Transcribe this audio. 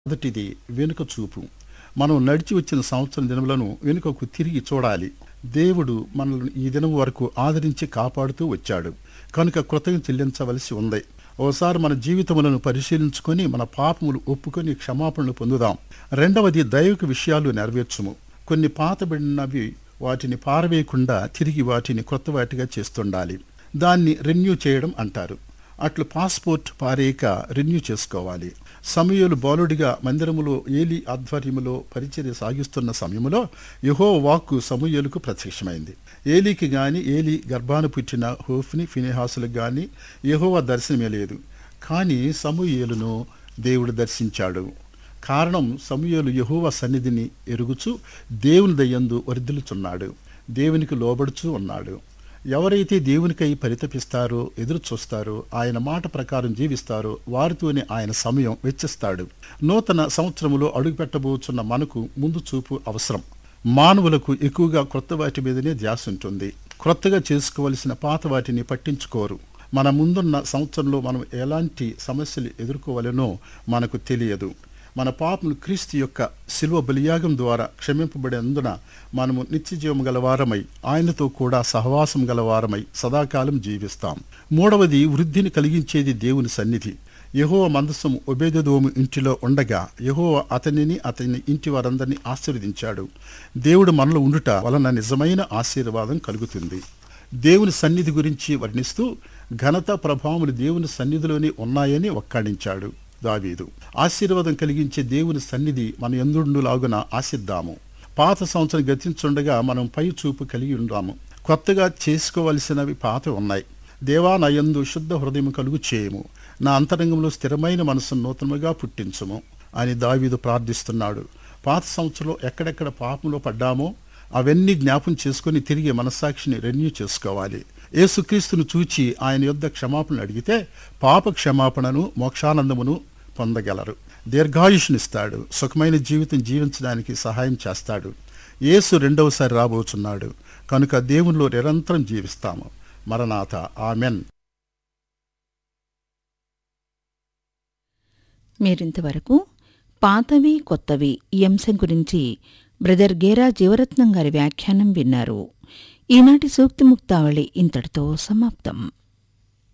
మొదటిది వెనుక చూపు మనం నడిచి వచ్చిన సంవత్సరం దినములను వెనుకకు తిరిగి చూడాలి దేవుడు మనల్ని ఈ దినం వరకు ఆదరించి కాపాడుతూ వచ్చాడు కనుక కృతజ్ఞత చెల్లించవలసి ఉంది ఓసారి మన జీవితములను పరిశీలించుకొని మన పాపములు ఒప్పుకొని క్షమాపణలు పొందుదాం రెండవది దైవిక విషయాలు నెరవేర్చుము కొన్ని పాతబడినవి వాటిని పారవేయకుండా తిరిగి వాటిని కొత్త వాటిగా చేస్తుండాలి దాన్ని రెన్యూ చేయడం అంటారు అట్లు పాస్పోర్ట్ పారేక రెన్యూ చేసుకోవాలి సమయలు బాలుడిగా మందిరములో ఏలి ఆధ్వర్యములో పరిచర్య సాగిస్తున్న సమయములో యహో వాక్కు సమూయేలుకు ప్రత్యక్షమైంది ఏలీకి గాని ఏలి గర్భాన పుట్టిన హోఫ్ని ఫినిహాసులకు గాని యహోవా దర్శనమే లేదు కానీ సమూయేలును దేవుడు దర్శించాడు కారణం సమూయేలు యహోవా సన్నిధిని ఎరుగుచు దేవుని దయ్యందు వర్ధిల్లుచున్నాడు దేవునికి లోబడుచూ ఉన్నాడు ఎవరైతే దేవునికై పరితపిస్తారో ఎదురు చూస్తారో ఆయన మాట ప్రకారం జీవిస్తారో వారితోనే ఆయన సమయం వెచ్చిస్తాడు నూతన సంవత్సరములో అడుగుపెట్టబోచున్న మనకు ముందు చూపు అవసరం మానవులకు ఎక్కువగా కొత్త వాటి మీదనే ధ్యాస ఉంటుంది క్రొత్తగా చేసుకోవలసిన పాత వాటిని పట్టించుకోరు మన ముందున్న సంవత్సరంలో మనం ఎలాంటి సమస్యలు ఎదుర్కోవాలనో మనకు తెలియదు మన పాపములు క్రీస్తు యొక్క శిల్వ బలియాగం ద్వారా క్షమింపబడేందున మనము నిత్యజీవం గలవారమై ఆయనతో కూడా సహవాసం గలవారమై సదాకాలం జీవిస్తాం మూడవది వృద్ధిని కలిగించేది దేవుని సన్నిధి యహోవ మందసము ఒబేదోము ఇంటిలో ఉండగా యహోవ అతనిని అతని ఇంటి వారందరినీ ఆశీర్వదించాడు దేవుడు మనలో ఉండుట వలన నిజమైన ఆశీర్వాదం కలుగుతుంది దేవుని సన్నిధి గురించి వర్ణిస్తూ ఘనత ప్రభావములు దేవుని సన్నిధిలోనే ఉన్నాయని ఒక్కాడించాడు దావీదు ఆశీర్వాదం కలిగించే దేవుని సన్నిధి మన ఎందుండులాగున ఆశిద్దాము పాత సంవత్సరం గతించుండగా మనం పై చూపు కలిగి ఉందాము కొత్తగా చేసుకోవలసినవి పాత ఉన్నాయి దేవా నా యందు శుద్ధ హృదయం కలుగు చేయము నా అంతరంగంలో స్థిరమైన మనసును నూతనముగా పుట్టించము అని దావీదు ప్రార్థిస్తున్నాడు పాత సంవత్సరంలో ఎక్కడెక్కడ పాపంలో పడ్డామో అవన్నీ జ్ఞాపం చేసుకొని తిరిగి మనస్సాక్షిని రెన్యూ చేసుకోవాలి యేసుక్రీస్తును చూచి ఆయన యొద్ద క్షమాపణ అడిగితే పాప క్షమాపణను మోక్షానందమును పొందగలరు దీర్ఘాయుష్నిస్తాడు సుఖమైన జీవితం జీవించడానికి సహాయం చేస్తాడు యేసు రెండవసారి రాబోచున్నాడు కనుక దేవునిలో నిరంతరం జీవిస్తాము మరణాత ఆమెన్ మీరింతవరకు పాతవి కొత్తవి ఈ అంశం గురించి బ్రదర్ గేరా జీవరత్నం గారి వ్యాఖ్యానం విన్నారు ఈనాటి సూక్తి ముక్తావళి ఇంతటితో సమాప్తం